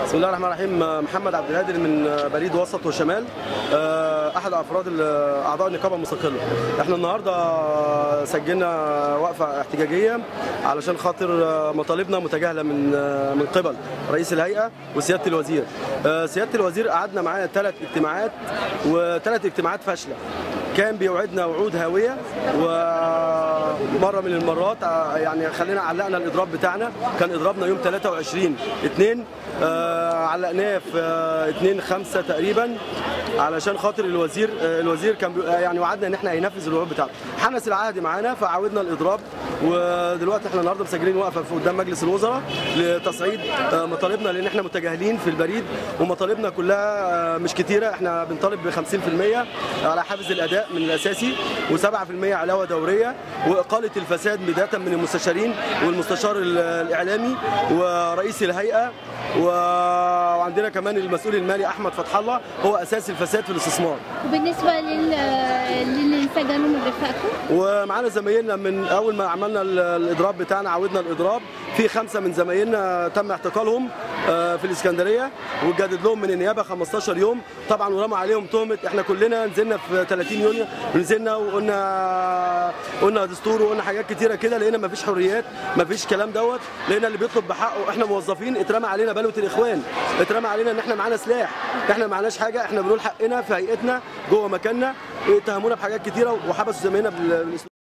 بسم الله الرحمن الرحيم محمد عبد القادر من بريد وسط وشمال احد افراد اعضاء النقابه المستقله احنا النهارده سجلنا وقفه احتجاجيه علشان خاطر مطالبنا متجاهله من من قبل رئيس الهيئه وسياده الوزير سياده الوزير قعدنا معاه ثلاث اجتماعات وثلاث اجتماعات فاشله كان بيوعدنا وعود هاويه ومره من المرات يعني خلينا علقنا الاضراب بتاعنا كان اضرابنا يوم 23 2 علقناه في 2 5 تقريبا علشان خاطر الوزير الوزير كان يعني وعدنا ان احنا هينفذ الوعود بتاعته حنس العهد معانا فعودنا الاضراب ودلوقتي احنا النهارده مسجلين وقفه في قدام مجلس الوزراء لتصعيد مطالبنا لان احنا متجاهلين في البريد ومطالبنا كلها مش كتيره احنا بنطالب ب 50% على حافز الاداء من الاساسي و7% علاوه دوريه واقاله الفساد بدايه من المستشارين والمستشار الاعلامي ورئيس الهيئه وعندنا كمان المسؤول المالي احمد فتح الله هو اساس الفساد في الاستثمار وبالنسبه لل للي انسجنوا من رفاقكم ومعانا زمايلنا من اول ما عملنا الاضراب بتاعنا عودنا الاضراب في خمسه من زمايلنا تم اعتقالهم في الاسكندريه وجدد لهم من النيابه 15 يوم طبعا ورموا عليهم تهمه احنا كلنا نزلنا في 30 يونيو نزلنا وقلنا قلنا دستور وقلنا حاجات كتيره كده لقينا مفيش حريات مفيش كلام دوت لقينا اللي بيطلب بحقه احنا موظفين اترمى علينا بلوه الاخوان اترمى علينا ان احنا معانا سلاح احنا معناش حاجه احنا بنقول حقنا في هيئتنا جوه مكاننا اتهمونا بحاجات كتيره وحبسوا زمايلنا بالاسلوب